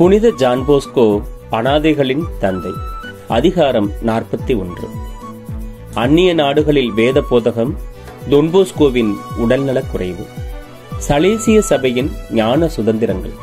புனித John Bosco அனாதைகளின் தந்தை அதிகாரம் நாற்பத்தி ஒன்று அந்நிய நாடுகளில் வேத போதகம் தொன்போஸ்கோவின் உடல்நலக் குறைவு சலேசிய சபையின் ஞான சுதந்திரங்கள்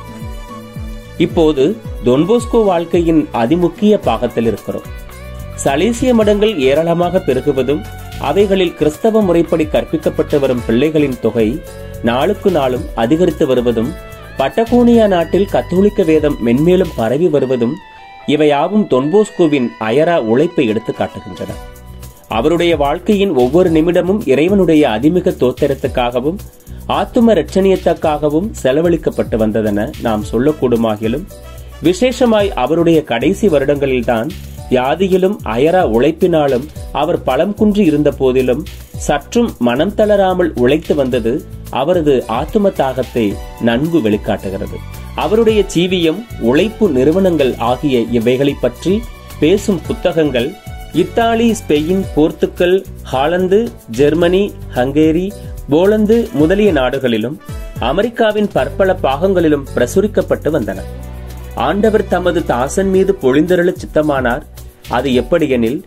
இப்போது தொன்போஸ்கோ வாழ்க்கையின் அதிமுக்கிய பாகத்தில் இருக்கிறோம் சலேசிய மடங்கள் ஏராளமாக பெருகுவதும் அவைகளில் கிறிஸ்தவ முறைப்படி கற்பிக்கப்பட்டு வரும் பிள்ளைகளின் தொகை நாளுக்கு நாளும் அதிகரித்து வருவதும் பட்டகோனியா நாட்டில் கத்தோலிக்க வேதம் மென்மேலும் பரவி வருவதும் இவையாவும் தொன்போஸ்கோவின் அயரா உழைப்பை எடுத்து காட்டுகின்றன அவருடைய வாழ்க்கையின் ஒவ்வொரு நிமிடமும் இறைவனுடைய அதிமிக தோத்திரத்துக்காகவும் ஆத்தும ரட்சணியத்துக்காகவும் செலவழிக்கப்பட்டு வந்ததென நாம் சொல்லக்கூடுமாகிலும் விசேஷமாய் அவருடைய கடைசி வருடங்களில்தான் வியாதியிலும் அயரா உழைப்பினாலும் அவர் பலம் குன்றி இருந்த போதிலும் சற்றும் மனம் தளராமல் உழைத்து வந்தது அவரது ஆத்தும தாகத்தை நன்கு வெளிக்காட்டுகிறது அவருடைய ஜீவியம் உழைப்பு நிறுவனங்கள் ஆகிய இவைகளை பற்றி பேசும் புத்தகங்கள் Italy Spain Portugal Holland Germany Hungary Poland முதலிய நாடுகளிலும் அமெரிக்காவின் பற்பல பாகங்களிலும் பிரசுரிக்கப்பட்டு வந்தன ஆண்டவர் தமது தாசன் மீது பொழிந்தருள சித்தமானார் அது எப்படியெனில்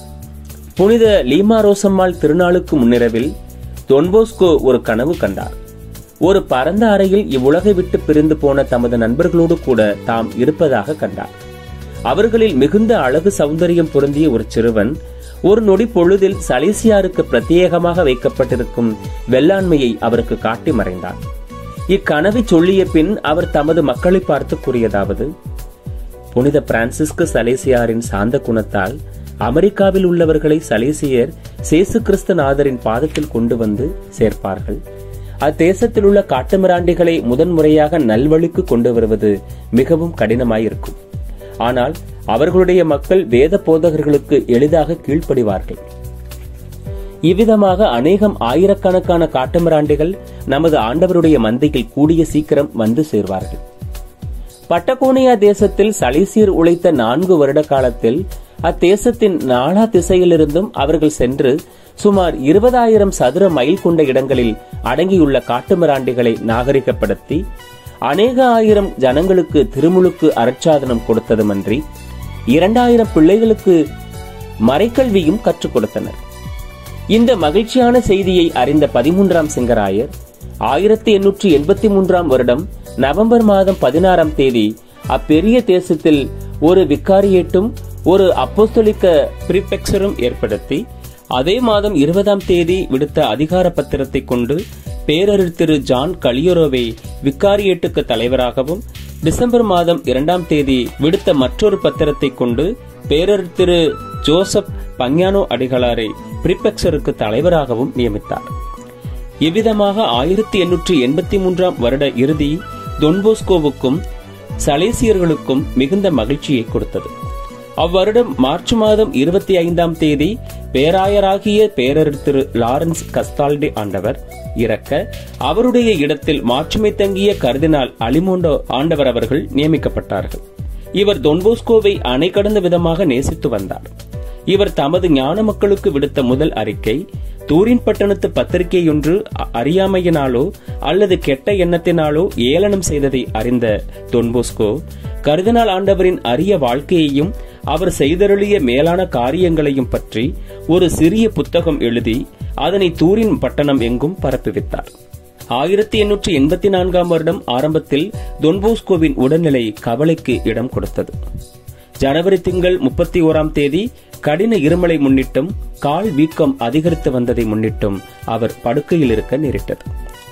புனித லீமாரோசம்மாள் திருநாளுக்கு முன்னிரவில் தொன்போஸ்கோ ஒரு கனவு கண்டார் ஒரு பரந்த அறையில் இவ்வுலகை விட்டு பிரிந்து போன தமது நண்பர்களோடு கூட தாம் இருப்பதாக கண்டார் அவர்களில் மிகுந்த அழகு சௌந்தரியம் பொருந்திய ஒரு சிறுவன் ஒரு நொடி பொழுதில் சலேசியாருக்கு பிரத்யேகமாக வைக்கப்பட்டிருக்கும் வெள்ளாண்மையை அவருக்கு காட்டி மறைந்தார் இக்கனவை சொல்லிய பின் அவர் தமது மக்களை பார்த்து கூறியதாவது புனித பிரான்சிஸ்கு சலேசியாரின் சாந்த குணத்தால் அமெரிக்காவில் உள்ளவர்களை சலேசியர் சேசு கிறிஸ்து நாதரின் பாதத்தில் கொண்டு வந்து சேர்ப்பார்கள் அத்தேசத்தில் உள்ள காட்டுமிராண்டிகளை முதன்முறையாக நல்வழிக்கு கொண்டு வருவது மிகவும் கடினமாயிருக்கும் ஆனால் அவர்களுடைய மக்கள் வேத போதகர்களுக்கு எளிதாக கீழ்ப்படிவார்கள் இவ்விதமாக அநேகம் ஆயிரக்கணக்கான காட்டுமிராண்டிகள் நமது ஆண்டவருடைய மந்தையில் கூடிய சீக்கிரம் வந்து சேர்வார்கள் பட்டகோனியா தேசத்தில் சலிசீர் உழைத்த நான்கு வருட காலத்தில் அத்தேசத்தின் நாலா திசையிலிருந்தும் அவர்கள் சென்று சுமார் இருபதாயிரம் சதுர மைல் கொண்ட இடங்களில் அடங்கியுள்ள காட்டுமிராண்டிகளை நாகரிகப்படுத்தி அநேக ஆயிரம் ஜனங்களுக்கு திருமுழுக்கு அறச்சாதனம் கொடுத்ததுமன்றி இரண்டாயிரம் பிள்ளைகளுக்கு மறைக்கல்வியும் கற்றுக் கொடுத்தனர் இந்த மகிழ்ச்சியான செய்தியை அறிந்த பதிமூன்றாம் சிங்கராயர் ஆயிரத்தி எண்ணூற்றி எண்பத்தி மூன்றாம் வருடம் நவம்பர் மாதம் பதினாறாம் தேதி அப்பெரிய தேசத்தில் ஒரு விக்காரியேட்டும் ஒரு அப்போஸ்தலிக்க பிரிபெக்சரும் ஏற்படுத்தி அதே மாதம் இருபதாம் தேதி விடுத்த அதிகார பத்திரத்தை கொண்டு பேரறிஞர் திரு ஜான் கலியோரோவை விக்காரியேட்டுக்கு தலைவராகவும் டிசம்பர் மாதம் இரண்டாம் தேதி விடுத்த மற்றொரு பத்திரத்தை கொண்டு பேரறிஞர் திரு ஜோசப் பஞ்ஞானோ அடிகளாரை பிரிபெக்சருக்கு தலைவராகவும் நியமித்தார் இவ்விதமாக ஆயிரத்தி எண்ணூற்றி எண்பத்தி மூன்றாம் வருட இறுதி தொன்போஸ்கோவுக்கும் சலேசியர்களுக்கும் மிகுந்த மகிழ்ச்சியை கொடுத்தது அவ்வருடம் மார்ச் மாதம் இருபத்தி ஐந்தாம் தேதி பேராயராகிய பேரர் திரு லாரன்ஸ் கஸ்தால்டே ஆண்டவர் இறக்க அவருடைய இடத்தில் மாட்சிமை தங்கிய கருதினால் அலிமோண்டோ ஆண்டவர் அவர்கள் நியமிக்கப்பட்டார்கள் இவர் தொன்போஸ்கோவை அணை கடந்த விதமாக நேசித்து வந்தார் இவர் தமது ஞான மக்களுக்கு விடுத்த முதல் அறிக்கை தூரின் பட்டணத்து பத்திரிகையொன்று அறியாமையினாலோ அல்லது கெட்ட எண்ணத்தினாலோ ஏளனம் செய்ததை அறிந்த தொன்போஸ்கோ கருதினால் ஆண்டவரின் அரிய வாழ்க்கையையும் அவர் செய்தருளிய மேலான காரியங்களையும் பற்றி ஒரு சிறிய புத்தகம் எழுதி அதனை தூரின் பட்டணம் எங்கும் பரப்புவித்தார் ஆயிரத்தி எண்ணூற்றி எண்பத்தி நான்காம் வருடம் ஆரம்பத்தில் தொன்போஸ்கோவின் உடல்நிலை கவலைக்கு இடம் கொடுத்தது ஜனவரி திங்கள் முப்பத்தி ஓராம் தேதி கடின இருமலை முன்னிட்டும் கால் வீக்கம் அதிகரித்து வந்ததை முன்னிட்டும் அவர் படுக்கையில் இருக்க நேரிட்டது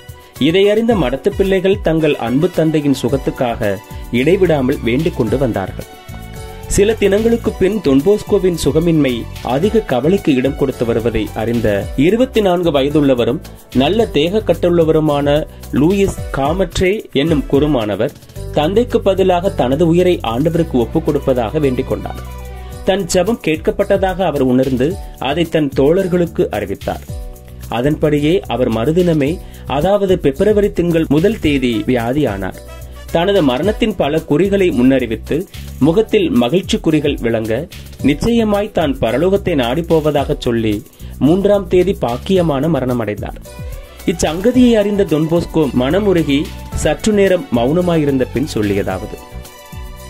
இதை அறிந்த மடத்து பிள்ளைகள் தங்கள் அன்பு தந்தையின் சுகத்துக்காக இடைவிடாமல் வேண்டிக் கொண்டு வந்தார்கள் சில தினங்களுக்கு பின் தொன்போஸ்கோவின் சுகமின்மை அதிக கவலைக்கு இடம் கொடுத்து வருவதை அறிந்த இருபத்தி நான்கு வயதுள்ளவரும் நல்ல தேக கட்டுள்ளவருமான லூயிஸ் காமட்ரே என்னும் குருமானவர் தந்தைக்கு பதிலாக தனது உயிரை ஆண்டவருக்கு ஒப்புக் கொடுப்பதாக வேண்டிக் கொண்டார் தன் ஜபம் கேட்கப்பட்டதாக அவர் உணர்ந்து அதை தன் தோழர்களுக்கு அறிவித்தார் அதன்படியே அவர் மறுதினமே அதாவது பிப்ரவரி திங்கள் முதல் தேதி வியாதியானார் தனது மரணத்தின் பல குறிகளை முன்னறிவித்து முகத்தில் மகிழ்ச்சி குறிகள் விளங்க நிச்சயமாய் தான் பரலோகத்தை நாடி போவதாக சொல்லி மூன்றாம் தேதி பாக்கியமான மரணமடைந்தார் இச்சங்கதியை அறிந்த தொன்போஸ்கோ மனமுருகி சற்று நேரம் மௌனமாயிருந்த பின் சொல்லியதாவது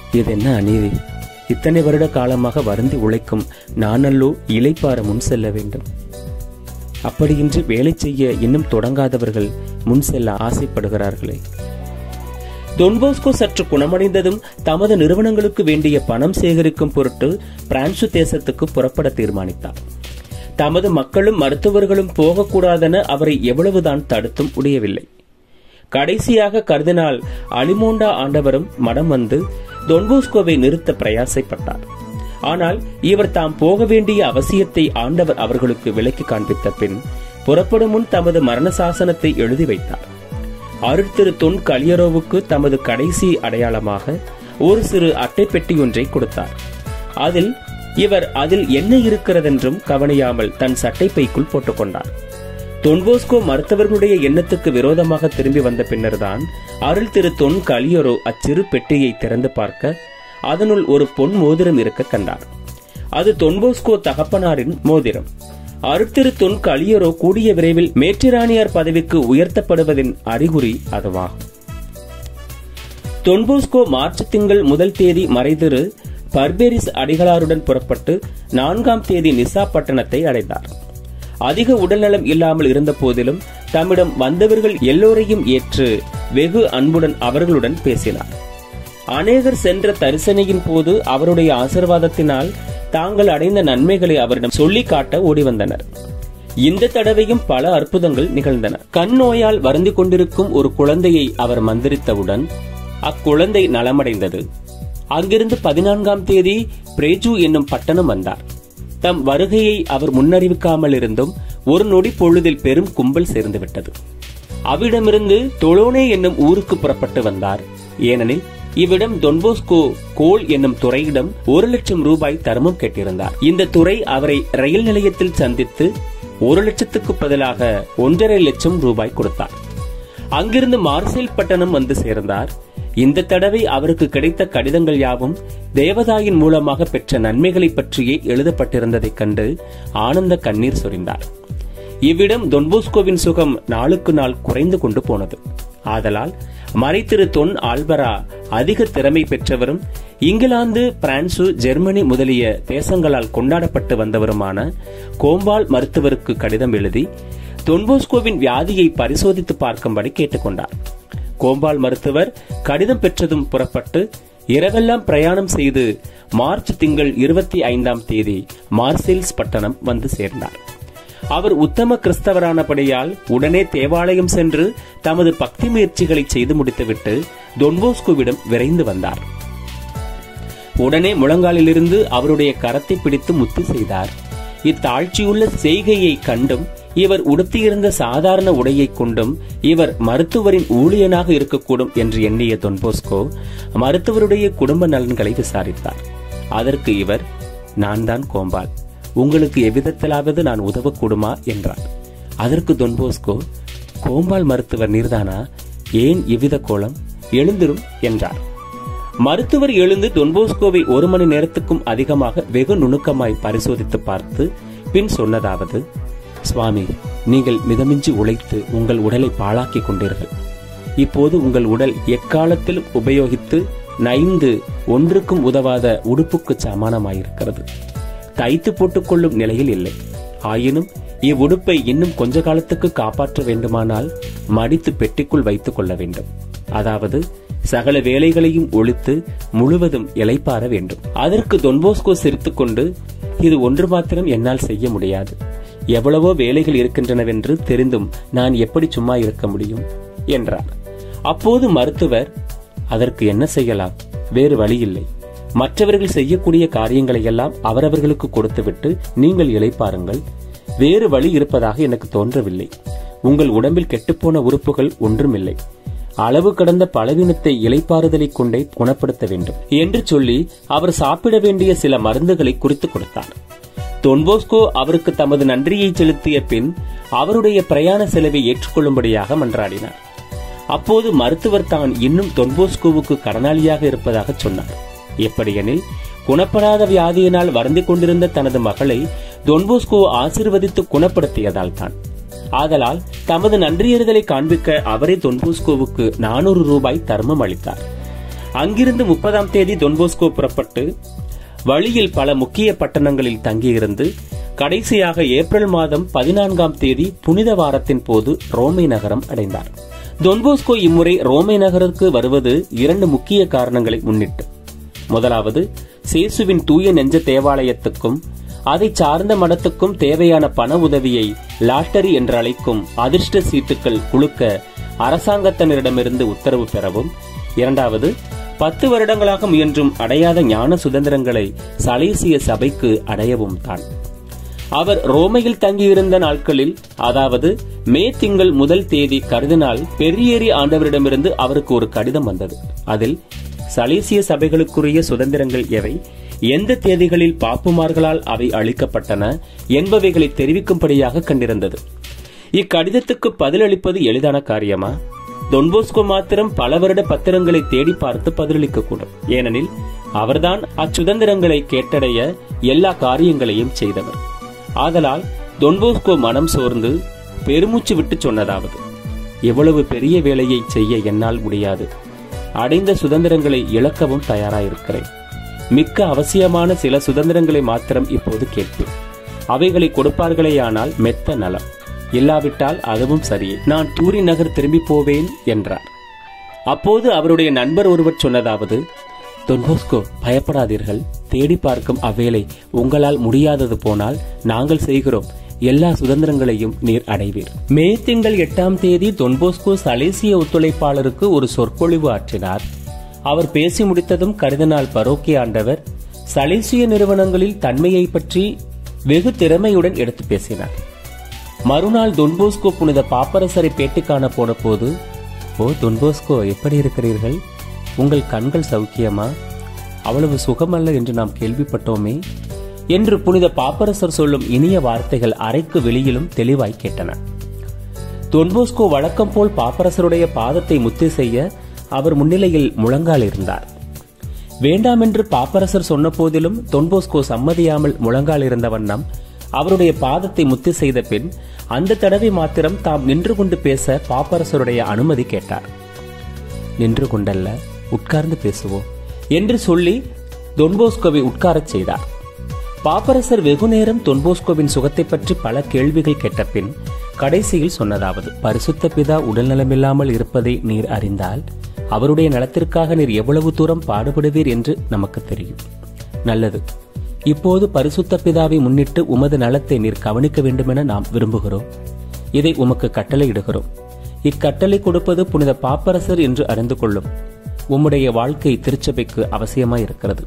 இது என்ன அநீதி இத்தனை வருட காலமாக வருந்தி உழைக்கும் நானல்லோ இலைப்பார முன் செல்ல வேண்டும் அப்படியின்றி வேலை செய்ய இன்னும் தொடங்காதவர்கள் முன் செல்ல ஆசைப்படுகிறார்களே தொன்போஸ்கோ சற்று குணமடைந்ததும் தமது நிறுவனங்களுக்கு வேண்டிய பணம் சேகரிக்கும் பொருட்டு பிரான்சு தேசத்துக்கு புறப்பட தீர்மானித்தார் தமது மக்களும் மருத்துவர்களும் போகக்கூடாதென அவரை எவ்வளவுதான் தடுத்தும் முடியவில்லை கடைசியாக கர்தினால் அலிமோண்டா ஆண்டவரும் மடம் வந்து தொன்போஸ்கோவை நிறுத்த பிரயாசைப்பட்டார் ஆனால் இவர் தாம் போக வேண்டிய அவசியத்தை ஆண்டவர் அவர்களுக்கு விலக்கி காண்பித்த பின் புறப்படும் முன் தமது மரண சாசனத்தை எழுதி வைத்தார் அருட்திரு தொன் கலியரோவுக்கு தமது கடைசி அடையாளமாக ஒரு சிறு அட்டை பெட்டி ஒன்றை கொடுத்தார் அதில் இவர் அதில் என்ன இருக்கிறதென்றும் கவனியாமல் தன் சட்டைப்பைக்குள் போட்டுக்கொண்டார் தொன்போஸ்கோ மருத்துவர்களுடைய எண்ணத்துக்கு விரோதமாக திரும்பி வந்த பின்னர்தான் அருள் திரு தொன் கலியரோ அச்சிறு பெட்டியை திறந்து பார்க்க அதனுள் ஒரு பொன் மோதிரம் இருக்க கண்டார் அது தொன்போஸ்கோ தகப்பனாரின் மோதிரம் அருட்திரு தொன் கலியரோ கூடிய விரைவில் மேற்றிராணியார் பதவிக்கு உயர்த்தப்படுவதின் அறிகுறி அதுவாகும் தொன்போஸ்கோ மார்ச் திங்கள் முதல் தேதி மறைதிரு பர்பேரிஸ் அடிகளாருடன் புறப்பட்டு நான்காம் தேதி நிசா பட்டணத்தை அடைந்தார் அதிக உடல்நலம் இல்லாமல் இருந்த போதிலும் தம்மிடம் வந்தவர்கள் எல்லோரையும் ஏற்று வெகு அன்புடன் அவர்களுடன் பேசினார் அநேகர் சென்ற தரிசனையின் போது அவருடைய ஆசிர்வாதத்தினால் தாங்கள் அடைந்த நன்மைகளை அவரிடம் சொல்லி காட்ட ஓடி வந்தனர் இந்த தடவையும் பல அற்புதங்கள் நிகழ்ந்தன கண் நோயால் வருந்திக் கொண்டிருக்கும் ஒரு குழந்தையை அவர் மந்திரித்தவுடன் அக்குழந்தை நலமடைந்தது அங்கிருந்து பதினான்காம் தேதி பிரேஜு என்னும் பட்டணம் வந்தார் தம் வருகையை அவர் முன்னறிவிக்காமல் இருந்தும் ஒரு நொடி பொழுதில் பெரும் கும்பல் சேர்ந்துவிட்டது அவ்விடமிருந்து தொலோனே என்னும் ஊருக்கு புறப்பட்டு வந்தார் ஏனெனில் இவ்விடம் தொன்போஸ்கோ கோல் என்னும் துறையிடம் ஒரு லட்சம் ரூபாய் தர்மம் கேட்டிருந்தார் இந்த துறை அவரை ரயில் நிலையத்தில் சந்தித்து ஒரு லட்சத்துக்கு பதிலாக ஒன்றரை லட்சம் ரூபாய் கொடுத்தார் அங்கிருந்து மார்சேல் பட்டணம் வந்து சேர்ந்தார் இந்த தடவை அவருக்கு கிடைத்த கடிதங்கள் யாவும் தேவதாயின் மூலமாக பெற்ற நன்மைகளை பற்றியே எழுதப்பட்டிருந்ததைக் கண்டு ஆனந்த கண்ணீர் சொரிந்தார் இவ்விடம் தொன்போஸ்கோவின் சுகம் நாளுக்கு நாள் குறைந்து கொண்டு போனது ஆதலால் மறைத்திரு தொன் ஆல்பரா அதிக திறமை பெற்றவரும் இங்கிலாந்து பிரான்சு ஜெர்மனி முதலிய தேசங்களால் கொண்டாடப்பட்டு வந்தவருமான கோம்பால் மருத்துவருக்கு கடிதம் எழுதி தொன்போஸ்கோவின் வியாதியை பரிசோதித்து பார்க்கும்படி கேட்டுக்கொண்டார் கோம்பால் மருத்துவர் கடிதம் பெற்றதும் புறப்பட்டு இரவெல்லாம் பிரயாணம் செய்து மார்ச் திங்கள் இருபத்தி ஐந்தாம் தேதி மார்செல்ஸ் பட்டணம் வந்து சேர்ந்தார் அவர் உத்தம கிறிஸ்தவரானபடியால் உடனே தேவாலயம் சென்று தமது பக்தி முயற்சிகளை செய்து முடித்துவிட்டு தொன்போஸ்கோவிடம் விரைந்து வந்தார் உடனே முழங்காலிலிருந்து அவருடைய கரத்தை பிடித்து முத்து செய்தார் இத்தாழ்ச்சியுள்ள செய்கையை கண்டும் இவர் உடுத்தியிருந்த சாதாரண உடையை கொண்டும் இவர் மருத்துவரின் ஊழியனாக இருக்கக்கூடும் என்று எண்ணிய தொன்போஸ்கோ மருத்துவருடைய குடும்ப நலன்களை விசாரித்தார் அதற்கு இவர் நான் தான் கோம்பால் உங்களுக்கு எவ்விதத்திலாவது நான் உதவக்கூடுமா என்றார் அதற்கு தொன்போஸ்கோ கோம்பால் மருத்துவர் நீர்தானா ஏன் இவ்வித கோலம் எழுந்திரும் என்றார் மருத்துவர் எழுந்து தொன்போஸ்கோவை ஒரு மணி நேரத்துக்கும் அதிகமாக வெகு நுணுக்கமாய் பரிசோதித்து பார்த்து பின் சொன்னதாவது சுவாமி நீங்கள் மிதமின்றி உழைத்து உங்கள் உடலை பாழாக்கிக் கொண்டீர்கள் இப்போது உங்கள் உடல் எக்காலத்திலும் உபயோகித்து நைந்து ஒன்றுக்கும் உதவாத உடுப்புக்கு சமானமாயிருக்கிறது தைத்து போட்டுக்கொள்ளும் நிலையில் இல்லை ஆயினும் இவ்வுடுப்பை இன்னும் கொஞ்ச காலத்துக்கு காப்பாற்ற வேண்டுமானால் மடித்து பெட்டிக்குள் வைத்துக் கொள்ள வேண்டும் அதாவது சகல வேலைகளையும் ஒழித்து முழுவதும் இலைப்பார வேண்டும் அதற்கு தொன்போஸ்கோ சிரித்துக்கொண்டு இது ஒன்று மாத்திரம் என்னால் செய்ய முடியாது எவ்வளவோ வேலைகள் இருக்கின்றனவென்று தெரிந்தும் நான் எப்படி சும்மா இருக்க முடியும் என்றார் அப்போது மருத்துவர் அதற்கு என்ன செய்யலாம் வேறு வழி இல்லை மற்றவர்கள் செய்யக்கூடிய காரியங்களை எல்லாம் அவரவர்களுக்கு கொடுத்துவிட்டு நீங்கள் இளைப்பாருங்கள் வேறு வழி இருப்பதாக எனக்கு தோன்றவில்லை உங்கள் உடம்பில் கெட்டுப்போன உறுப்புகள் ஒன்றுமில்லை அளவு கடந்த பலவீனத்தை இலைப்பாறுதலை கொண்டே குணப்படுத்த வேண்டும் என்று சொல்லி அவர் சாப்பிட வேண்டிய சில மருந்துகளை குறித்து கொடுத்தார் தொன்போஸ்கோ அவருக்கு தமது நன்றியை செலுத்திய பின் அவருடைய பிரயாண செலவை ஏற்றுக்கொள்ளும்படியாக மன்றாடினார் அப்போது மருத்துவர் தான் இன்னும் தொன்போஸ்கோவுக்கு கடனாளியாக இருப்பதாக சொன்னார் எப்படியெனில் குணப்படாத வியாதியினால் வருந்திக் கொண்டிருந்த தனது மகளை தொன்போஸ்கோ ஆசிர்வதித்து குணப்படுத்தியதால் தான் ஆதலால் தமது நன்றியறிதலை காண்பிக்க அவரே தொன்போஸ்கோவுக்கு நானூறு ரூபாய் தர்மம் அளித்தார் அங்கிருந்து முப்பதாம் தேதி தொன்போஸ்கோ புறப்பட்டு வழியில் பல முக்கிய பட்டணங்களில் தங்கியிருந்து கடைசியாக ஏப்ரல் மாதம் பதினான்காம் தேதி புனித வாரத்தின் போது ரோமை நகரம் அடைந்தார் தொன்போஸ்கோ இம்முறை ரோமை நகருக்கு வருவது இரண்டு முக்கிய காரணங்களை முன்னிட்டு முதலாவது சேசுவின் தூய நெஞ்ச தேவாலயத்துக்கும் அதை சார்ந்த மடத்துக்கும் தேவையான பண உதவியை லாட்டரி என்று அழைக்கும் அதிர்ஷ்ட சீட்டுகள் குழுக்க அரசாங்கத்தினரிடமிருந்து உத்தரவு பெறவும் இரண்டாவது பத்து வருடங்களாக முயன்றும் அடையாத ஞான சுதந்திரங்களை சலேசிய சபைக்கு அடையவும் தான் அவர் ரோமையில் தங்கியிருந்த நாட்களில் அதாவது மே திங்கள் முதல் தேதி கருதினால் பெரியேறி ஆண்டவரிடமிருந்து அவருக்கு ஒரு கடிதம் வந்தது அதில் சலேசிய சபைகளுக்குரிய சுதந்திரங்கள் எவை எந்த தேதிகளில் பாப்புமார்களால் அவை அளிக்கப்பட்டன என்பவைகளை தெரிவிக்கும்படியாக கண்டிருந்தது இக்கடிதத்துக்கு பதிலளிப்பது எளிதான காரியமா தொன்போஸ்கோ மாத்திரம் பல வருட பத்திரங்களை தேடி பார்த்து பதிலளிக்கக்கூடும் ஏனெனில் அவர்தான் அச்சுதந்திரங்களை கேட்டடைய எல்லா காரியங்களையும் செய்தவர் ஆதலால் தொன்போஸ்கோ மனம் சோர்ந்து பெருமூச்சு விட்டு சொன்னதாவது எவ்வளவு பெரிய வேலையை செய்ய என்னால் முடியாது அடைந்த சுதந்திரங்களை இழக்கவும் தயாராயிருக்கிறேன் மிக்க அவசியமான சில சுதந்திரங்களை மாத்திரம் இப்போது கேட்பேன் அவைகளை கொடுப்பார்களேயானால் மெத்த நலம் இல்லாவிட்டால் அதுவும் சரியே நான் டூரி நகர் திரும்பி போவேன் என்றார் அப்போது அவருடைய நண்பர் ஒருவர் சொன்னதாவது தொன்போஸ்கோ பயப்படாதீர்கள் தேடி பார்க்கும் அவ்வேளை உங்களால் முடியாதது போனால் நாங்கள் செய்கிறோம் எல்லா சுதந்திரங்களையும் நீர் அடைவீர் மே திங்கள் எட்டாம் தேதி தொன்போஸ்கோ சலேசிய ஒத்துழைப்பாளருக்கு ஒரு சொற்பொழிவு ஆற்றினார் அவர் பேசி முடித்ததும் கருதினால் பரோக்கி ஆண்டவர் சலேசிய நிறுவனங்களில் தன்மையை பற்றி வெகு திறமையுடன் எடுத்து பேசினார் மறுநாள் தொன்போஸ்கோ புனித பாப்பரசரை பேட்டி காண போன போது ஓ தொன்போஸ்கோ எப்படி இருக்கிறீர்கள் உங்கள் கண்கள் சௌக்கியமா அவ்வளவு சுகமல்ல என்று நாம் கேள்விப்பட்டோமே என்று புனித பாப்பரசர் சொல்லும் இனிய வார்த்தைகள் அறைக்கு வெளியிலும் தெளிவாய் கேட்டன தொன்போஸ்கோ வழக்கம் போல் பாப்பரசருடைய பாதத்தை முத்தி செய்ய அவர் முன்னிலையில் முழங்கால் இருந்தார் வேண்டாம் என்று பாப்பரசர் சொன்ன போதிலும் தொன்போஸ்கோ சம்மதியாமல் முழங்கால் இருந்த வண்ணம் அவருடைய பாதத்தை முத்தி செய்த பின் அந்த தடவை மாத்திரம் தாம் நின்று கொண்டு பேச பாப்பரசருடைய அனுமதி கேட்டார் நின்று கொண்டல்ல உட்கார்ந்து பேசுவோம் என்று சொல்லி தொன்போஸ்கோவை உட்காரச் செய்தார் பாப்பரசர் வெகு நேரம் தொன்போஸ்கோவின் சுகத்தை பற்றி பல கேள்விகள் கேட்ட பின் கடைசியில் சொன்னதாவது பரிசுத்த பிதா உடல்நலமில்லாமல் இருப்பதை நீர் அறிந்தால் அவருடைய நலத்திற்காக நீர் எவ்வளவு தூரம் பாடுபடுவீர் என்று நமக்கு தெரியும் நல்லது இப்போது பரிசுத்த பிதாவை முன்னிட்டு உமது நலத்தை நீர் கவனிக்க வேண்டுமென நாம் விரும்புகிறோம் இதை உமக்கு கட்டளையிடுகிறோம் இக்கட்டளை கொடுப்பது புனித பாப்பரசர் என்று அறிந்து கொள்ளும் உம்முடைய வாழ்க்கை திருச்சபைக்கு அவசியமாய் இருக்கிறது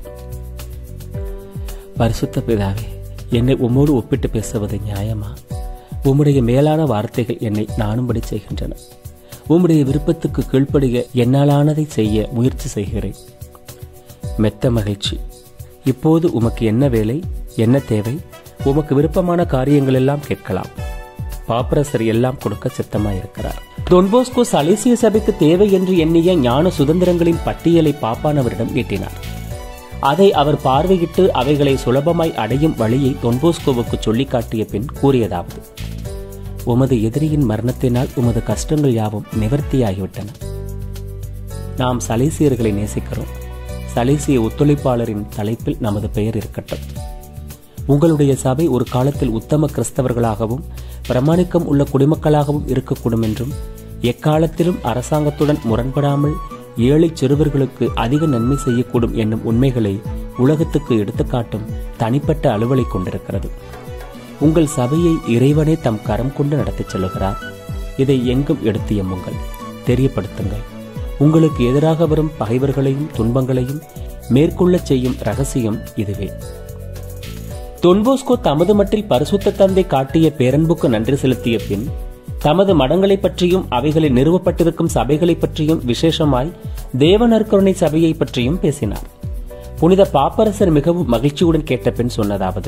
பரிசுத்த பிதாவே என்னை உம்மோடு ஒப்பிட்டு பேசுவது நியாயமா உம்முடைய மேலான வார்த்தைகள் என்னை நானும்படி செய்கின்றன உம்முடைய விருப்பத்துக்கு கீழ்ப்படிய என்னாலானதை செய்ய முயற்சி செய்கிறேன் மெத்த மகிழ்ச்சி இப்போது உமக்கு என்ன வேலை என்ன தேவை உமக்கு விருப்பமான காரியங்கள் எல்லாம் கேட்கலாம் பாப்பரசர் எல்லாம் கொடுக்க சித்தமாயிருக்கிறார் டொன்போஸ்கோ சலேசிய சபைக்கு தேவை என்று எண்ணிய ஞான சுதந்திரங்களின் பட்டியலை பாப்பானவரிடம் எட்டினார் அதை அவர் பார்வையிட்டு அவைகளை சுலபமாய் அடையும் வழியை தொன்போஸ்கோவுக்கு சொல்லி காட்டிய பின் கூறியதாவது உமது எதிரியின் மரணத்தினால் உமது கஷ்டங்கள் யாவும் நிவர்த்தியாகிவிட்டன நாம் சலேசியர்களை நேசிக்கிறோம் சலேசிய ஒத்துழைப்பாளரின் தலைப்பில் நமது பெயர் இருக்கட்டும் உங்களுடைய சபை ஒரு காலத்தில் உத்தம கிறிஸ்தவர்களாகவும் பிரமாணிக்கம் உள்ள குடிமக்களாகவும் இருக்கக்கூடும் என்றும் எக்காலத்திலும் அரசாங்கத்துடன் முரண்படாமல் ஏழை சிறுவர்களுக்கு அதிக நன்மை செய்யக்கூடும் என்னும் உண்மைகளை உலகத்துக்கு எடுத்துக்காட்டும் தனிப்பட்ட அலுவலை கொண்டிருக்கிறது உங்கள் சபையை இறைவனே தம் கரம் கொண்டு நடத்திச் செல்லுகிறார் இதை எங்கும் எடுத்து எம்முங்கள் தெரியப்படுத்துங்கள் உங்களுக்கு எதிராக வரும் பகைவர்களையும் துன்பங்களையும் மேற்கொள்ளச் செய்யும் ரகசியம் இதுவே தொன்போஸ்கோ தமது மட்டில் பரிசுத்த தந்தை காட்டிய பேரன்புக்கு நன்றி செலுத்திய பின் தமது மடங்களை பற்றியும் அவைகளை நிறுவப்பட்டிருக்கும் சபைகளை பற்றியும் விசேஷமாய் தேவநற்கருணை சபையை பற்றியும் பேசினார் புனித பாப்பரசர் மிகவும் மகிழ்ச்சியுடன் கேட்ட பின் சொன்னதாவது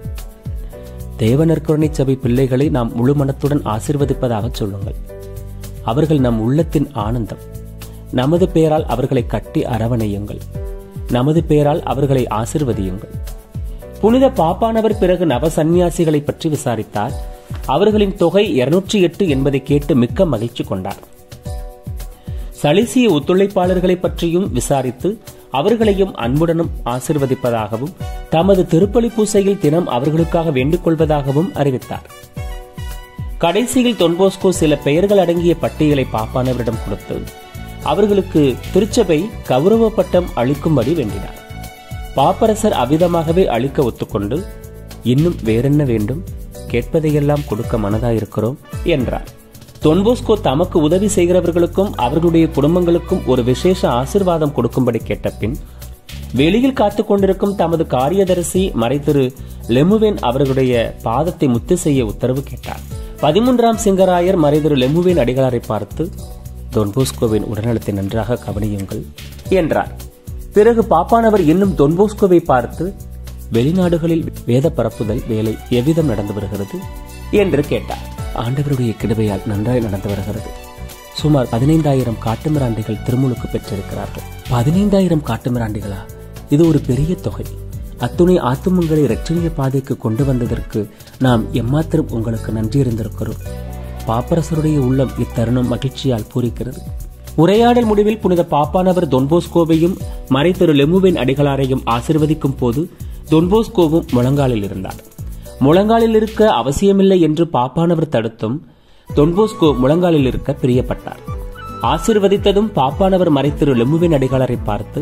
தேவநற்கருணை சபை பிள்ளைகளை நாம் முழு மனத்துடன் ஆசிர்வதிப்பதாக சொல்லுங்கள் அவர்கள் நம் உள்ளத்தின் ஆனந்தம் நமது பெயரால் அவர்களை கட்டி அரவணையுங்கள் நமது பெயரால் அவர்களை ஆசிர்வதியுங்கள் புனித பாப்பானவர் பிறகு நவ சந்நியாசிகளை பற்றி விசாரித்தார் அவர்களின் தொகை இருநூற்றி எட்டு என்பதை கேட்டு மிக்க மகிழ்ச்சி கொண்டார் சலிசிய ஒத்துழைப்பாளர்களை பற்றியும் விசாரித்து அவர்களையும் அன்புடனும் ஆசிர்வதிப்பதாகவும் தமது திருப்பலி பூசையில் தினம் அவர்களுக்காக வேண்டிக் கொள்வதாகவும் அறிவித்தார் கடைசியில் தொன்போஸ்கோ சில பெயர்கள் அடங்கிய பட்டியலை பாப்பானவரிடம் கொடுத்து அவர்களுக்கு திருச்சபை கௌரவ பட்டம் அளிக்கும்படி வேண்டினார் பாப்பரசர் அவ்விதமாகவே அளிக்க ஒத்துக்கொண்டு இன்னும் வேறென்ன வேண்டும் கேட்பதையெல்லாம் கொடுக்க மனதாயிருக்கிறோம் என்றார் தொன்போஸ்கோ தமக்கு உதவி செய்கிறவர்களுக்கும் அவர்களுடைய குடும்பங்களுக்கும் ஒரு விசேஷ ஆசிர்வாதம் கொடுக்கும்படி கேட்ட பின் வெளியில் காத்துக் கொண்டிருக்கும் தமது காரியதரிசி மறைத்திரு லெமுவேன் அவர்களுடைய பாதத்தை முத்து செய்ய உத்தரவு கேட்டார் பதிமூன்றாம் சிங்கராயர் மறைதிரு லெமுவேன் அடிகளாரை பார்த்து தொன்போஸ்கோவின் உடல்நலத்தை நன்றாக கவனியுங்கள் என்றார் பிறகு பாப்பானவர் இன்னும் தொன்போஸ்கோவை பார்த்து வெளிநாடுகளில் வேத பரப்புதல் வேலை எவ்விதம் நடந்து வருகிறது என்று கேட்டார் ஆண்டவருடைய கிருபையால் நன்றாய் நடந்து வருகிறது சுமார் பதினைந்தாயிரம் காட்டுமிராண்டிகள் திருமுழுக்கு பெற்றிருக்கிறார்கள் பதினைந்தாயிரம் காட்டுமிராண்டிகளா இது ஒரு பெரிய தொகை அத்துணை ஆத்துமங்களை இரட்சணிய பாதைக்கு கொண்டு வந்ததற்கு நாம் எம்மாத்திரம் உங்களுக்கு நன்றி இருந்திருக்கிறோம் பாப்பரசருடைய உள்ளம் இத்தருணம் மகிழ்ச்சியால் பூரிக்கிறது உரையாடல் முடிவில் புனித பாப்பானவர் தொன்போஸ்கோவையும் மறைத்திரு லெமுவின் அடிகளாரையும் ஆசிர்வதிக்கும் போது தொன்போஸ்கோவும் முழங்காலில் இருந்தார் முழங்காலில் இருக்க அவசியமில்லை என்று பாப்பானவர் தடுத்தும் தொன்போஸ்கோ முழங்காலில் இருக்க பிரியப்பட்டார் ஆசிர்வதித்ததும் பாப்பானவர் மறைத்திரு லெமுவின் அடிகளாரை பார்த்து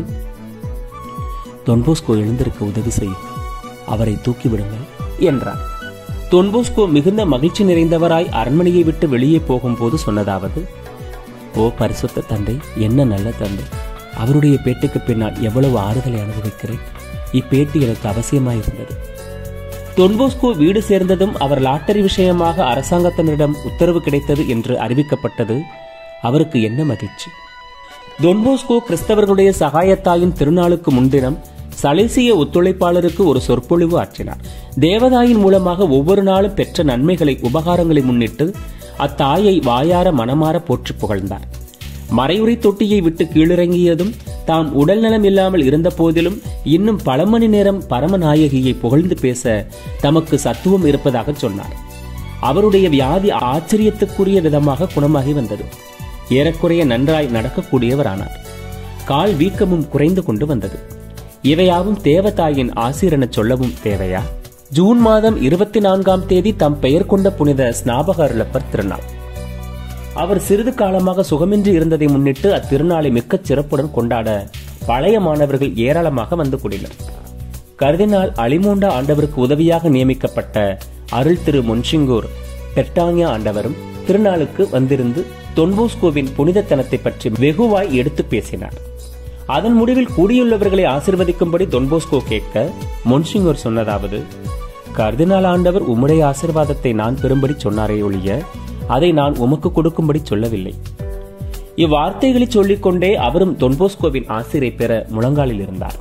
தொன்போஸ்கோ எழுந்திருக்க உதவி செய்யும் அவரை தூக்கிவிடுங்கள் என்றார் தொன்போஸ்கோ மிகுந்த மகிழ்ச்சி நிறைந்தவராய் அரண்மனையை விட்டு வெளியே போகும்போது சொன்னதாவது ஓ பரிசுத்த தந்தை என்ன நல்ல தந்தை அவருடைய பேட்டுக்கு பின்னால் எவ்வளவு ஆறுதலை அனுபவிக்கிறேன் இப்பேட்டி எனக்கு அவசியமாயிருந்தது தொன்போஸ்கோ வீடு சேர்ந்ததும் அவர் லாட்டரி விஷயமாக அரசாங்கத்தினரிடம் உத்தரவு கிடைத்தது என்று அறிவிக்கப்பட்டது அவருக்கு என்ன மகிழ்ச்சி தொன்போஸ்கோ கிறிஸ்தவர்களுடைய சகாயத்தாயின் திருநாளுக்கு முன்தினம் சலேசிய ஒத்துழைப்பாளருக்கு ஒரு சொற்பொழிவு ஆற்றினார் தேவதாயின் மூலமாக ஒவ்வொரு நாளும் பெற்ற நன்மைகளை உபகாரங்களை முன்னிட்டு அத்தாயை வாயார மனமாற போற்றி புகழ்ந்தார் மறையுறை தொட்டியை விட்டு கீழிறங்கியதும் தாம் உடல்நலம் இல்லாமல் இருந்த போதிலும் இன்னும் பல மணி நேரம் பரமநாயகியை புகழ்ந்து பேச தமக்கு சத்துவம் இருப்பதாக சொன்னார் அவருடைய வியாதி ஆச்சரியத்துக்குரிய விதமாக குணமாகி வந்தது ஏறக்குறைய நன்றாய் நடக்கக்கூடியவரானார் கால் வீக்கமும் குறைந்து கொண்டு வந்தது இவையாவும் தேவதாயின் ஆசிரென சொல்லவும் தேவையா ஜூன் மாதம் இருபத்தி நான்காம் தேதி தம் பெயர் கொண்ட புனித ஸ்நாபக அருளப்பர் திருநாள் அவர் சிறிது காலமாக சுகமின்றி இருந்ததை முன்னிட்டு அத்திருநாளை மிக்கச் சிறப்புடன் கொண்டாட பழைய மாணவர்கள் ஏராளமாக வந்து கூடினர் கருதினால் அலிமோண்டா ஆண்டவருக்கு உதவியாக நியமிக்கப்பட்ட அருள் திரு மொன்சிங்கூர் பெர்டானியா ஆண்டவரும் திருநாளுக்கு வந்திருந்து தொன்போஸ்கோவின் புனிதத்தனத்தை பற்றி வெகுவாய் எடுத்து பேசினார் அதன் முடிவில் கூடியுள்ளவர்களை ஆசிர்வதிக்கும்படி தொன்போஸ்கோ கேட்க மொன்சிங்கோர் சொன்னதாவது கர்தினால் ஆண்டவர் உம்முடைய ஆசிர்வாதத்தை நான் பெறும்படி சொன்னாரே ஒழிய அதை நான் உமக்கு கொடுக்கும்படி சொல்லவில்லை இவ்வார்த்தைகளை சொல்லிக்கொண்டே அவரும் தொன்போஸ்கோவின் ஆசிரை பெற முழங்காலில் இருந்தார்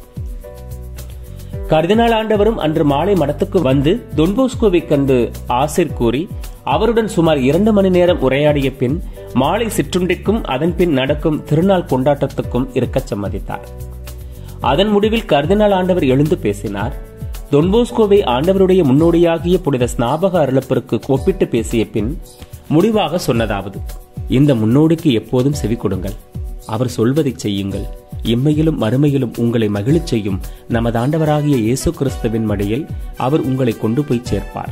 கர்தினால் ஆண்டவரும் அன்று மாலை மடத்துக்கு வந்து தொன்போஸ்கோவை கண்டு ஆசிர் கூறி அவருடன் சுமார் இரண்டு மணி நேரம் உரையாடிய பின் மாலை சிற்றுண்டிக்கும் அதன் பின் நடக்கும் திருநாள் கொண்டாட்டத்துக்கும் இருக்கச் சம்மதித்தார் அதன் முடிவில் கர்தினால் ஆண்டவர் எழுந்து பேசினார் தொன்போஸ்கோவை ஆண்டவருடைய முன்னோடியாகிய புனித ஸ்நாபக அருளப்பருக்கு ஒப்பிட்டு பேசிய பின் முடிவாக சொன்னதாவது இந்த முன்னோடிக்கு எப்போதும் செவி கொடுங்கள் அவர் சொல்வதை செய்யுங்கள் இம்மையிலும் மறுமையிலும் உங்களை மகிழச் செய்யும் நமது ஆண்டவராகிய இயேசு கிறிஸ்துவின் மடியில் அவர் உங்களை கொண்டு போய் சேர்ப்பார்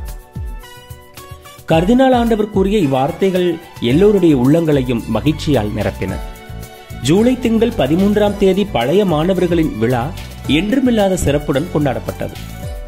கர்தினால் ஆண்டவர் கூறிய இவ்வார்த்தைகள் எல்லோருடைய உள்ளங்களையும் மகிழ்ச்சியால் நிரப்பின ஜூலை திங்கள் பதிமூன்றாம் தேதி பழைய மாணவர்களின் விழா என்றுமில்லாத சிறப்புடன் கொண்டாடப்பட்டது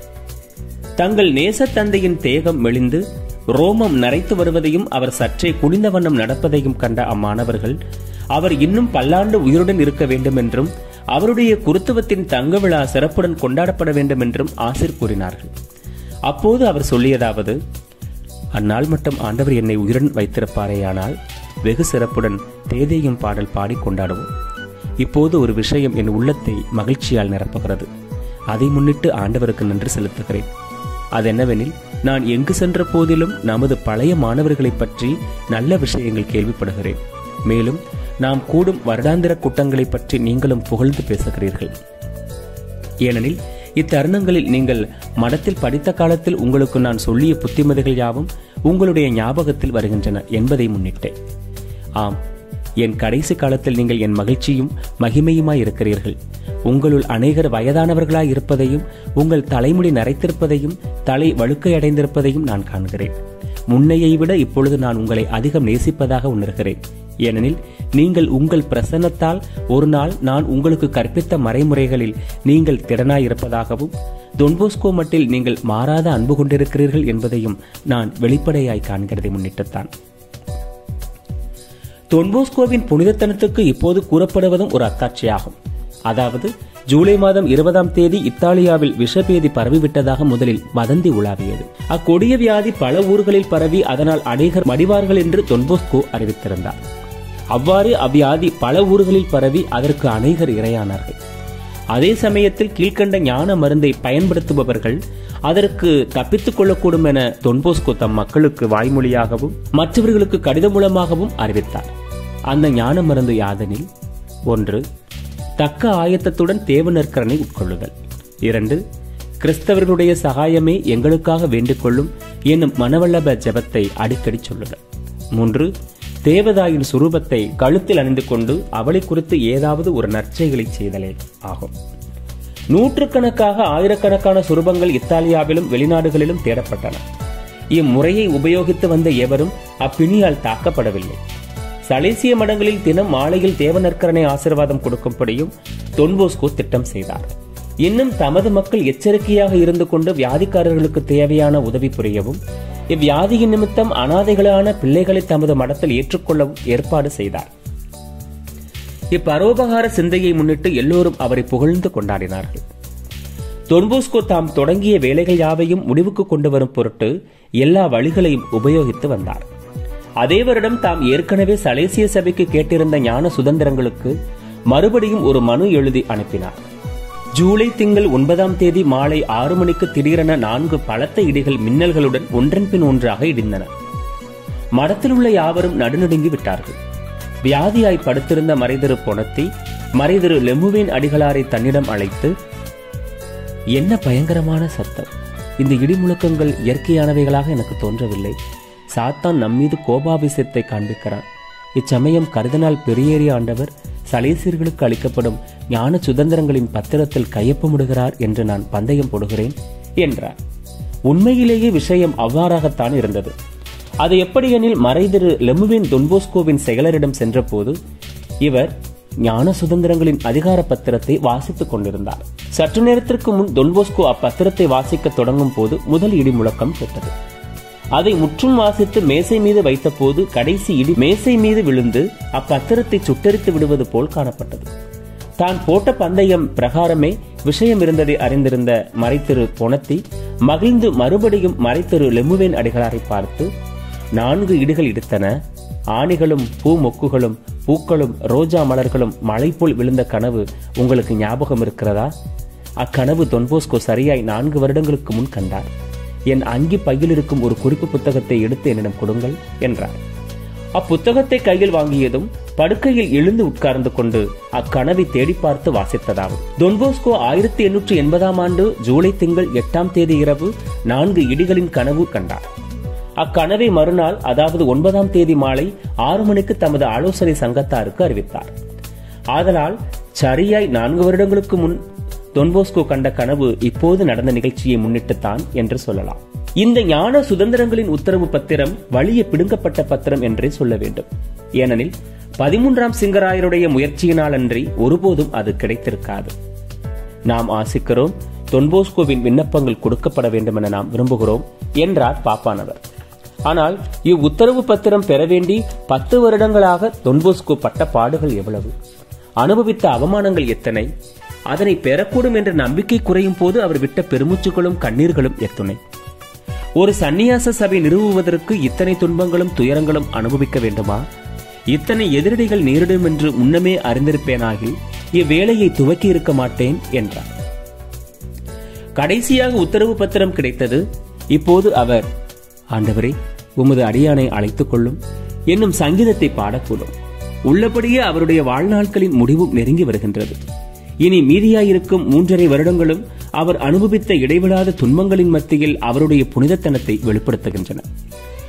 தங்கள் நேச தந்தையின் தேகம் மெலிந்து ரோமம் நரைத்து வருவதையும் அவர் சற்றே குனிந்த வண்ணம் நடப்பதையும் கண்ட அம்மாணவர்கள் அவர் இன்னும் பல்லாண்டு உயிருடன் இருக்க வேண்டும் என்றும் அவருடைய குருத்துவத்தின் தங்க விழா சிறப்புடன் கொண்டாடப்பட வேண்டும் என்றும் ஆசிர் கூறினார்கள் அப்போது அவர் சொல்லியதாவது அந்நாள் மட்டும் ஆண்டவர் என்னை உயிருடன் வைத்திருப்பாரேயானால் வெகு சிறப்புடன் தேதேயும் பாடல் பாடி கொண்டாடுவோம் இப்போது ஒரு விஷயம் என் உள்ளத்தை மகிழ்ச்சியால் நிரப்புகிறது அதை முன்னிட்டு ஆண்டவருக்கு நன்றி செலுத்துகிறேன் அதென்னவெனில் நான் எங்கு சென்ற போதிலும் நமது பழைய மாணவர்களைப் பற்றி நல்ல விஷயங்கள் கேள்விப்படுகிறேன் மேலும் நாம் கூடும் வருடாந்திர கூட்டங்களைப் பற்றி நீங்களும் புகழ்ந்து பேசுகிறீர்கள் ஏனெனில் இத்தருணங்களில் நீங்கள் மடத்தில் படித்த காலத்தில் உங்களுக்கு நான் சொல்லிய புத்திமதிகள் யாவும் உங்களுடைய ஞாபகத்தில் வருகின்றன என்பதை முன்னிட்டேன் ஆம் என் கடைசி காலத்தில் நீங்கள் என் மகிழ்ச்சியும் மகிமையுமாய் இருக்கிறீர்கள் உங்களுள் அநேகர் வயதானவர்களாய் இருப்பதையும் உங்கள் தலைமுடி நரைத்திருப்பதையும் தலை வழுக்கை அடைந்திருப்பதையும் நான் காண்கிறேன் முன்னையை விட இப்பொழுது நான் உங்களை அதிகம் நேசிப்பதாக உணர்கிறேன் ஏனெனில் நீங்கள் உங்கள் பிரசன்னத்தால் ஒரு நாள் நான் உங்களுக்கு கற்பித்த மறைமுறைகளில் நீங்கள் திறனாய் இருப்பதாகவும் தொன்போஸ்கோ மட்டில் நீங்கள் மாறாத அன்பு கொண்டிருக்கிறீர்கள் என்பதையும் நான் வெளிப்படையாய் காண்கிறதை முன்னிட்டுத்தான் தொன்போஸ்கோவின் புனிதத்தனத்துக்கு இப்போது கூறப்படுவதும் ஒரு அத்தாட்சியாகும் அதாவது ஜூலை மாதம் இருபதாம் தேதி இத்தாலியாவில் விஷபேதி பரவிவிட்டதாக முதலில் வதந்தி உலாவியது அக்கொடிய வியாதி பல ஊர்களில் பரவி அதனால் அநேகர் மடிவார்கள் என்று தொன்போஸ்கோ அறிவித்திருந்தார் அவ்வாறு அவ்வியாதி பல ஊர்களில் பரவி அதற்கு அநேகர் இரையானார்கள் அதே சமயத்தில் கீழ்கண்ட ஞான மருந்தை பயன்படுத்துபவர்கள் அதற்கு தப்பித்துக் கொள்ளக்கூடும் என தொன்போஸ்கோ தம் மக்களுக்கு வாய்மொழியாகவும் மற்றவர்களுக்கு கடிதம் மூலமாகவும் அறிவித்தார் அந்த ஞான மருந்து யாதெனில் ஒன்று தக்க ஆயத்தத்துடன் தேவநற்கரனை உட்கொள்ளுதல் இரண்டு கிறிஸ்தவர்களுடைய சகாயமே எங்களுக்காக வேண்டிக் கொள்ளும் என்னும் மனவல்லப ஜெபத்தை அடிக்கடி சொல்லுதல் மூன்று தேவதாயின் சுரூபத்தை கழுத்தில் அணிந்து கொண்டு அவளை குறித்து ஏதாவது ஒரு நற்செய்களை செய்தலே ஆகும் நூற்றுக்கணக்காக ஆயிரக்கணக்கான சுரூபங்கள் இத்தாலியாவிலும் வெளிநாடுகளிலும் தேடப்பட்டன இம்முறையை உபயோகித்து வந்த எவரும் அப்பிணியால் தாக்கப்படவில்லை சலேசிய மடங்களில் தினம் மாலையில் தேவநற்கரனை ஆசிர்வாதம் கொடுக்கும்படியும் தொன்போஸ்கோ திட்டம் செய்தார் இன்னும் தமது மக்கள் எச்சரிக்கையாக இருந்து கொண்டு வியாதிக்காரர்களுக்கு தேவையான உதவி புரியவும் இவ்வியாதியின் நிமித்தம் அனாதைகளான பிள்ளைகளை தமது மடத்தில் ஏற்றுக்கொள்ளவும் ஏற்பாடு செய்தார் இப்பரோபகார சிந்தையை முன்னிட்டு எல்லோரும் அவரை புகழ்ந்து கொண்டாடினார்கள் தொன்போஸ்கோ தாம் தொடங்கிய வேலைகள் யாவையும் முடிவுக்கு கொண்டு வரும் பொருட்டு எல்லா வழிகளையும் உபயோகித்து வந்தார் அதே வருடம் தாம் ஏற்கனவே சலேசிய சபைக்கு கேட்டிருந்த ஞான சுதந்திரங்களுக்கு மறுபடியும் ஒரு மனு எழுதி அனுப்பினார் ஜூலை திங்கள் ஒன்பதாம் தேதி மாலை ஆறு மணிக்கு திடீரென நான்கு பலத்த இடிகள் மின்னல்களுடன் ஒன்றன் பின் ஒன்றாக இடிந்தன மடத்தில் உள்ள யாவரும் நடுநடுங்கி விட்டார்கள் வியாதியாய் படுத்திருந்த மறைதிரு பொணத்தி மறைதிரு லெமுவின் அடிகளாரை தன்னிடம் அழைத்து என்ன பயங்கரமான சத்தம் இந்த இடிமுழக்கங்கள் இயற்கையானவைகளாக எனக்கு தோன்றவில்லை சாத்தான் நம்மீது கோபாபிசத்தை காண்பிக்கிறான் இச்சமயம் கருதனால் பெரியேறிய ஆண்டவர் சலேசியர்களுக்கு அளிக்கப்படும் ஞான சுதந்திரங்களின் பத்திரத்தில் கையொப்பமிடுகிறார் என்று நான் பந்தயம் போடுகிறேன் என்றார் உண்மையிலேயே விஷயம் அவ்வாறாகத்தான் இருந்தது அது எப்படியெனில் மறைதிரு லெமுவின் தொன்போஸ்கோவின் செயலரிடம் சென்றபோது இவர் ஞான சுதந்திரங்களின் அதிகார பத்திரத்தை வாசித்துக் கொண்டிருந்தார் சற்று நேரத்திற்கு முன் தொன்போஸ்கோ அப்பத்திரத்தை வாசிக்க தொடங்கும் போது முதல் இடி முழக்கம் கேட்டது அதை முற்றும் வாசித்து மேசை மீது வைத்தபோது கடைசி இடி மேசை மீது விழுந்து அப்பத்திரத்தை சுட்டரித்து விடுவது போல் காணப்பட்டது தான் போட்ட பந்தயம் பிரகாரமே விஷயம் இருந்ததை அறிந்திருந்த மறைத்திரு பொணத்தி மகிழ்ந்து மறுபடியும் மறைத்திரு லெமுவேன் அடிகளாரை பார்த்து நான்கு இடிகள் இடித்தன ஆணிகளும் பூ மொக்குகளும் பூக்களும் ரோஜா மலர்களும் மழை போல் விழுந்த கனவு உங்களுக்கு ஞாபகம் இருக்கிறதா அக்கனவு தொன்போஸ்கோ சரியாய் நான்கு வருடங்களுக்கு முன் கண்டார் என் அங்கி பையில் இருக்கும் ஒரு குறிப்பு புத்தகத்தை எடுத்து என்னிடம் கொடுங்கள் என்றார் அப்புத்தகத்தை கையில் வாங்கியதும் படுக்கையில் எழுந்து உட்கார்ந்து கொண்டு அக்கனவை தேடி பார்த்து வாசித்ததாகும் தொன்போஸ்கோ ஆயிரத்தி எண்ணூற்றி எண்பதாம் ஆண்டு ஜூலை திங்கள் எட்டாம் தேதி இரவு நான்கு இடிகளின் கனவு கண்டார் அக்கனவை மறுநாள் அதாவது ஒன்பதாம் தேதி மாலை ஆறு மணிக்கு தமது ஆலோசனை சங்கத்தாருக்கு அறிவித்தார் ஆதலால் சரியாய் நான்கு வருடங்களுக்கு முன் தொன்போஸ்கோ கண்ட கனவு இப்போது நடந்த நிகழ்ச்சியை முன்னிட்டுத்தான் என்று சொல்லலாம் இந்த ஞான சுதந்திரங்களின் உத்தரவு பத்திரம் வழிய பிடுங்கப்பட்ட பத்திரம் என்றே சொல்ல வேண்டும் ஏனெனில் பதிமூன்றாம் சிங்கராயருடைய முயற்சியினால் அன்றி ஒருபோதும் அது கிடைத்திருக்காது நாம் ஆசிக்கிறோம் தொன்போஸ்கோவின் விண்ணப்பங்கள் கொடுக்கப்பட வேண்டும் என நாம் விரும்புகிறோம் என்றார் பாப்பானவர் ஆனால் இவ்வுத்தரவு பத்திரம் பெற வேண்டி பத்து வருடங்களாக தொன்போஸ்கோ பட்ட பாடுகள் எவ்வளவு அனுபவித்த அவமானங்கள் எத்தனை அதனை பெறக்கூடும் என்ற நம்பிக்கை குறையும் போது அவர் விட்ட பெருமூச்சுகளும் கண்ணீர்களும் எத்துணை ஒரு சந்நியாச சபை நிறுவுவதற்கு இத்தனை துன்பங்களும் துயரங்களும் அனுபவிக்க வேண்டுமா இத்தனை எதிரடிகள் நேரிடும் என்று முன்னமே அறிந்திருப்பேனாகி இவ்வேளையை துவக்கி இருக்க மாட்டேன் என்றார் கடைசியாக உத்தரவு பத்திரம் கிடைத்தது இப்போது அவர் ஆண்டவரே உமது அடியானை அழைத்துக் கொள்ளும் என்னும் சங்கீதத்தை பாடக்கூடும் உள்ளபடியே அவருடைய வாழ்நாட்களின் முடிவும் நெருங்கி வருகின்றது இனி மீதியாயிருக்கும் மூன்றரை வருடங்களும் அவர் அனுபவித்த இடைவிடாத துன்பங்களின் மத்தியில் அவருடைய புனிதத்தனத்தை வெளிப்படுத்துகின்றன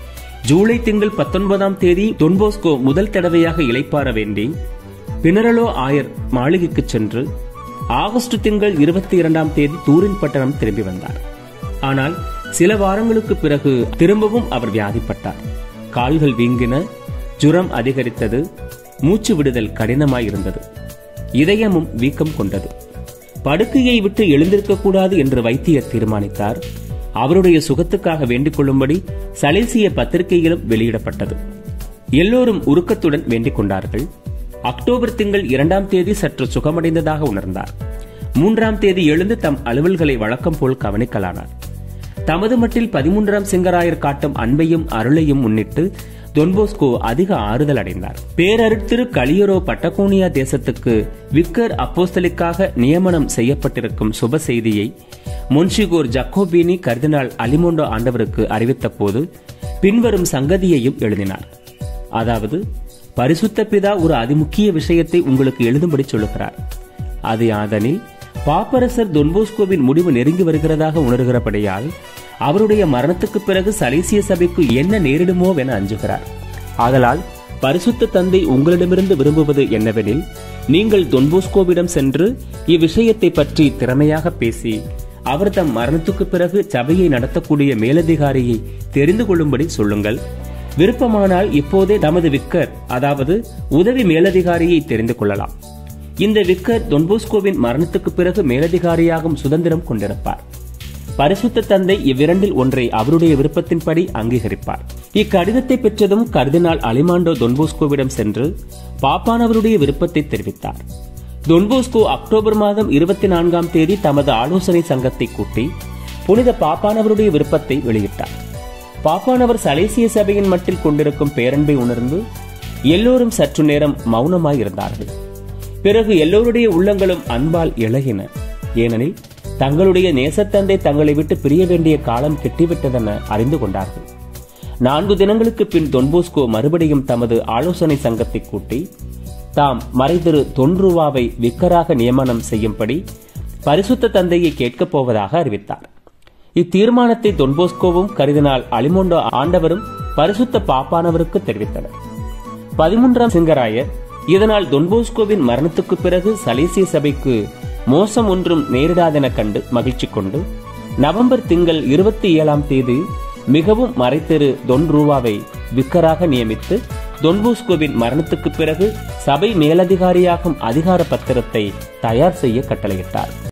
ஜூலை திங்கள் பத்தொன்பதாம் தேதி தொன்போஸ்கோ முதல் தடவையாக இளைப்பாற வேண்டி பினரலோ ஆயர் மாளிகைக்கு சென்று ஆகஸ்ட் திங்கள் இருபத்தி இரண்டாம் தேதி தூரின் பட்டணம் திரும்பி வந்தார் ஆனால் சில வாரங்களுக்கு பிறகு திரும்பவும் அவர் வியாதிப்பட்டார் கால்கள் வீங்கின ஜுரம் அதிகரித்தது மூச்சு விடுதல் கடினமாயிருந்தது இதயமும் வீக்கம் கொண்டது படுக்கையை விட்டு எழுந்திருக்க கூடாது என்று வைத்தியர் தீர்மானித்தார் அவருடைய சுகத்துக்காக வேண்டிக் கொள்ளும்படி சலேசிய பத்திரிகையிலும் வெளியிடப்பட்டது எல்லோரும் உருக்கத்துடன் வேண்டிக் கொண்டார்கள் அக்டோபர் திங்கள் இரண்டாம் தேதி சற்று சுகமடைந்ததாக உணர்ந்தார் மூன்றாம் தேதி எழுந்து தம் அலுவல்களை வழக்கம் போல் கவனிக்கலானார் தமது மட்டில் பதிமூன்றாம் சிங்கராயர் காட்டும் அன்பையும் அருளையும் முன்னிட்டு தொன்போஸ்கோ அதிக ஆறுதல் அடைந்தார் பேரருட்திரு கலியரோ பட்டகோனியா தேசத்துக்கு விக்கர் அப்போஸ்தலிக்காக நியமனம் செய்யப்பட்டிருக்கும் சுப செய்தியை மொன்ஷிகோர் ஜக்கோபினி கர்தினால் அலிமோண்டோ ஆண்டவருக்கு அறிவித்த போது பின்வரும் சங்கதியையும் எழுதினார் அதாவது பரிசுத்த பிதா ஒரு அதிமுக்கிய விஷயத்தை உங்களுக்கு எழுதும்படி சொல்லுகிறார் அது யாதனில் பாப்பரசர் தொன்போஸ்கோவின் முடிவு நெருங்கி வருகிறதாக உணர்கிறபடியால் அவருடைய மரணத்துக்கு பிறகு சலேசிய சபைக்கு என்ன நேரிடுமோ என அஞ்சுகிறார் ஆதலால் பரிசுத்த தந்தை உங்களிடமிருந்து விரும்புவது என்னவெனில் நீங்கள் தொன்போஸ்கோவிடம் சென்று இவ்விஷயத்தை பற்றி திறமையாக பேசி அவர் தம் மரணத்துக்கு பிறகு சபையை நடத்தக்கூடிய மேலதிகாரியை தெரிந்து கொள்ளும்படி சொல்லுங்கள் விருப்பமானால் இப்போதே தமது விக்கர் அதாவது உதவி மேலதிகாரியை தெரிந்து கொள்ளலாம் இந்த விக்கர் தொன்போஸ்கோவின் மரணத்துக்கு பிறகு மேலதிகாரியாகும் சுதந்திரம் கொண்டிருப்பார் பரிசுத்த தந்தை இவ்விரண்டில் ஒன்றை அவருடைய விருப்பத்தின்படி அங்கீகரிப்பார் இக்கடிதத்தை பெற்றதும் கர்தினால் அலிமாண்டோ தொன்போஸ்கோவிடம் சென்று பாப்பானவருடைய விருப்பத்தை தெரிவித்தார் தொன்போஸ்கோ அக்டோபர் மாதம் இருபத்தி நான்காம் தேதி தமது ஆலோசனை சங்கத்தை கூட்டி புனித பாப்பானவருடைய விருப்பத்தை வெளியிட்டார் பாப்பானவர் சலேசிய சபையின் மட்டில் கொண்டிருக்கும் பேரன்பை உணர்ந்து எல்லோரும் சற்று நேரம் மௌனமாய் இருந்தார்கள் பிறகு எல்லோருடைய உள்ளங்களும் அன்பால் இழகின ஏனெனில் தங்களுடைய நேசத்தந்தை தங்களை விட்டு பிரிய வேண்டிய காலம் கெட்டிவிட்டதென அறிந்து கொண்டார்கள் நான்கு தினங்களுக்கு பின் தொன்போஸ்கோ மறுபடியும் தமது ஆலோசனை சங்கத்தை கூட்டி தாம் மறைதிரு தொன்ருவாவை விக்கராக நியமனம் செய்யும்படி பரிசுத்த தந்தையை கேட்கப் போவதாக அறிவித்தார் இத்தீர்மானத்தை தொன்போஸ்கோவும் கருதினால் அலிமோண்டோ ஆண்டவரும் பரிசுத்த பாப்பானவருக்கு தெரிவித்தனர் பதிமூன்றாம் சிங்கராயர் இதனால் தொன்போஸ்கோவின் மரணத்துக்கு பிறகு சலேசிய சபைக்கு மோசம் ஒன்றும் நேரிடாதென கண்டு மகிழ்ச்சி கொண்டு நவம்பர் திங்கள் இருபத்தி ஏழாம் தேதி மிகவும் மறைத்திரு தொன் ரூவாவை விக்கராக நியமித்து தொன்போஸ்கோவின் மரணத்துக்கு பிறகு சபை மேலதிகாரியாகும் அதிகார பத்திரத்தை தயார் செய்ய கட்டளையிட்டார்